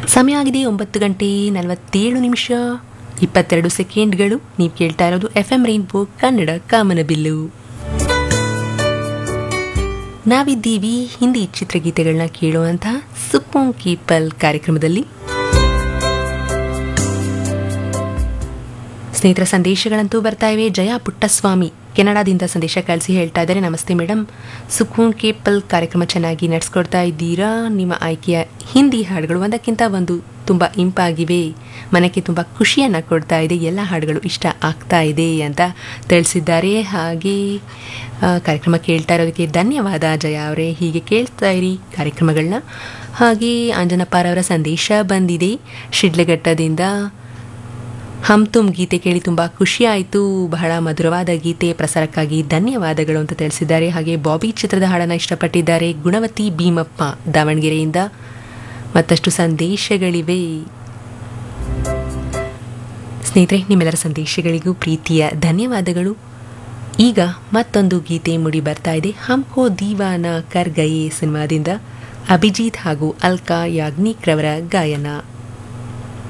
ಸಮಯ ಆಗಿದೆ ಒಂಬತ್ತು ಗಂಟೆ ನಲವತ್ತೇಳು ನಿಮಿಷ ಇಪ್ಪತ್ತೆರಡು ಸೆಕೆಂಡ್ಗಳು ನೀವು ಕೇಳ್ತಾ ಇರೋದು ಎಫ್ ಎಂ ರೈನ್ಬೋ ಕನ್ನಡ ಕಾಮನಬಿಲ್ಲು ನಾವಿದ್ದೀವಿ ಹಿಂದಿ ಚಿತ್ರಗೀತೆಗಳನ್ನ ಕೇಳುವಂತಹ ಸುಪ್ಪೋಂ ಕೀಪಲ್ ಕಾರ್ಯಕ್ರಮದಲ್ಲಿ ಸ್ನೇಹಿತರ ಸಂದೇಶಗಳಂತೂ ಬರ್ತಾ ಇವೆ ಜಯ ಪುಟ್ಟಸ್ವಾಮಿ ಕೆನಡಾದಿಂದ ಸಂದೇಶ ಕಳಿಸಿ ಹೇಳ್ತಾ ಇದ್ದಾರೆ ನಮಸ್ತೆ ಮೇಡಮ್ ಸುಕೂನ್ ಕೇಪಲ್ ಕಾರ್ಯಕ್ರಮ ಚೆನ್ನಾಗಿ ನಡೆಸ್ಕೊಡ್ತಾ ಇದ್ದೀರಾ ನಿಮ್ಮ ಆಯ್ಕೆಯ ಹಿಂದಿ ಹಾಡುಗಳು ಒಂದಕ್ಕಿಂತ ಒಂದು ತುಂಬ ಇಂಪಾಗಿವೆ ಮನಕ್ಕೆ ತುಂಬ ಖುಷಿಯನ್ನು ಕೊಡ್ತಾ ಇದೆ ಎಲ್ಲ ಹಾಡುಗಳು ಇಷ್ಟ ಆಗ್ತಾ ಇದೆ ಅಂತ ತಿಳಿಸಿದ್ದಾರೆ ಹಾಗೆ ಆ, ಕಾರ್ಯಕ್ರಮ ಕೇಳ್ತಾ ಇರೋದಕ್ಕೆ ಧನ್ಯವಾದ ಜಯ ಅವರೇ ಹೀಗೆ ಕೇಳ್ತಾ ಇರಿ ಕಾರ್ಯಕ್ರಮಗಳನ್ನ ಹಾಗೆ ಅಂಜನಪ್ಪಾರವರ ಸಂದೇಶ ಬಂದಿದೆ ಶಿಡ್ಲಘಟ್ಟದಿಂದ ಹಮ್ ತುಮ್ ಗೀತೆ ಕೇಳಿ ತುಂಬ ಖುಷಿ ಆಯಿತು ಬಹಳ ಮಧುರವಾದ ಗೀತೆ ಪ್ರಸಾರಕ್ಕಾಗಿ ಧನ್ಯವಾದಗಳು ಅಂತ ತಿಳಿಸಿದ್ದಾರೆ ಹಾಗೆ ಬಾಬಿ ಚಿತ್ರದ ಹಾಡನ್ನು ಇಷ್ಟಪಟ್ಟಿದ್ದಾರೆ ಗುಣವತಿ ಭೀಮಪ್ಪ ದಾವಣಗೆರೆಯಿಂದ ಮತ್ತಷ್ಟು ಸಂದೇಶಗಳಿವೆ ಸ್ನೇಹಿತರೆ ನಿಮ್ಮೆಲ್ಲರ ಸಂದೇಶಗಳಿಗೂ ಪ್ರೀತಿಯ ಧನ್ಯವಾದಗಳು ಈಗ ಮತ್ತೊಂದು ಗೀತೆ ಮುಡಿ ಬರ್ತಾ ಇದೆ ಹಮ್ಕೋ ದೀವಾನ ಕರ್ ಗಯೇ ಸಿನಿಮಾದಿಂದ ಅಭಿಜಿತ್ ಹಾಗೂ ಅಲ್ಕಾ ಯಾಗ್ನಿಕ್ ರವರ ಗಾಯನ